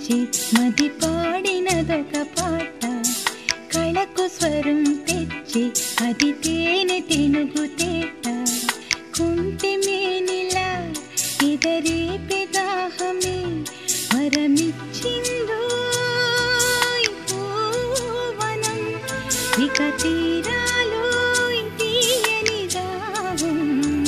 ఇచ్చి మది పాడినదొక పాట కళకు స్వరం తెచ్చి అది తేనె తెనుగు తేట కుంటి మేనిలా ఇదరే పెదాహమే వరమిచ్చిందో ఈ పూవనం ఇక తీరాలో ఈ తీయని దాహం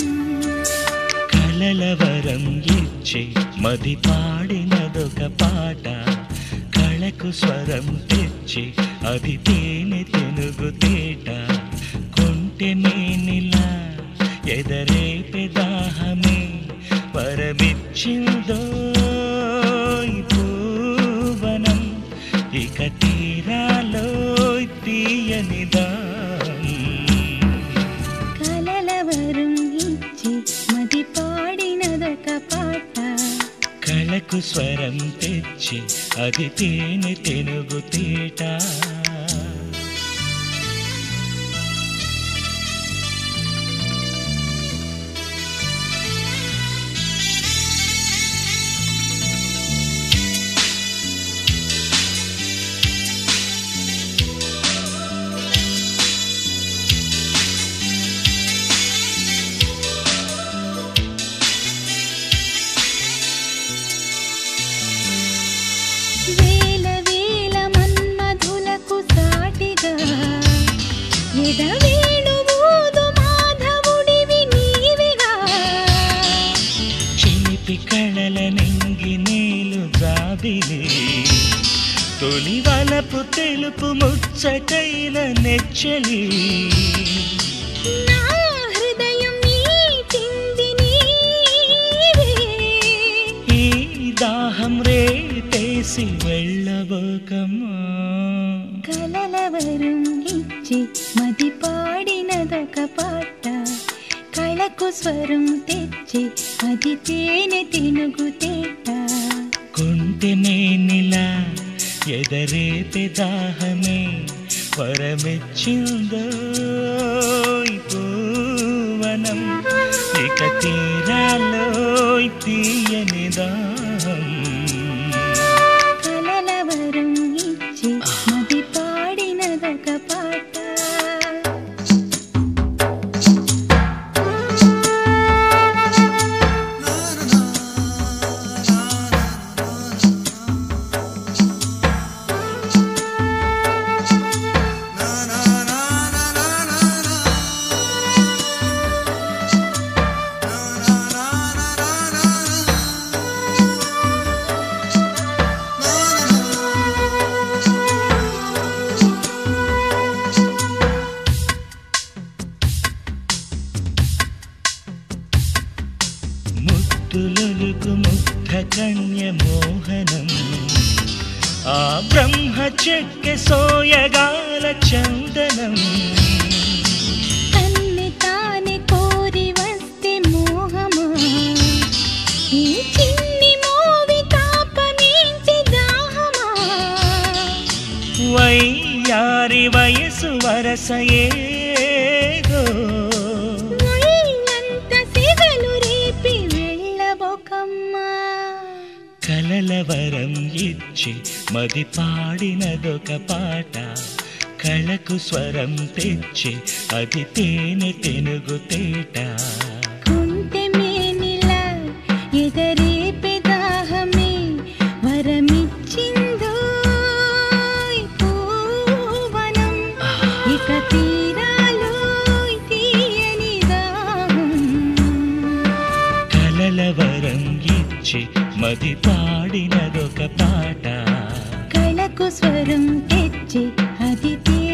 కలల వరం ఇచ్చి మది పాడినదొక పాట కళకు స్వరం తెచ్చి అది తేనె తెనుగు తేట కొంటె మేనిలా ఎదరే పెదాహమే వరమిచ్చిందో ఈ పూవనం ఇక తీరాలో తీయనిదా కలలవరం ఇచ్చి మది పాడినదొక పాట కళకు స్వరం తెచ్చి అది తేనె తెనుగు తేట వేల వేల మన్మధులకు సాటిగా ఎడవేణు ఊదు మాధవుడివి నీవిగా చిలిపి కళల నింగి నేలు జాబిలి తొలి వలపు తెలుపు ముచ్చటైన నెచ్చలి నా హృదయం నీ చింది నీవే ఈ దాహం రేపేసి వెళ్ళబోకమ్మా కలలవరం ఇచ్చి మది పాడినదొక పాట కళకు స్వరం తెచ్చి అది తేనె తెనుగు తేట కొంటె మేనిలా ఎదరే పెదాహమే వరమెచ్చిందో ఈ పూవనం ఇక తీరాలో తీయని దాహం కలలవరం ఇచ్చి మది పాడినదొక పాట ముద్దులొలుకు ముగ్ధ కన్య మోహనం ఆ బ్రహ్మ చెక్కె సోయగాల చందనం తన్ని తానే కోరి వస్తే మోహమా ఈ చిన్ని మోవి తాపమేంటి దాహమా వయ్యారి వయసు వరస ఏదో ఒళ్ళంత సిగలు రేపి వెళ్ళబోకమ్మా కలల వరం ఇచ్చి మది పాడినదొక పాట కళకు స్వరం తెచ్చి అది తేనె తెనుగు తేట కుంటె మేనిలా ఎదరే పెదాహమే వరమిచ్చిందో ఈ పూవనం ఇక తీరాలో తీయని దాహం కలల వరం ఇచ్చి మది పాడినదొక పాట కళకు స్వరం తెచ్చి అది తేనె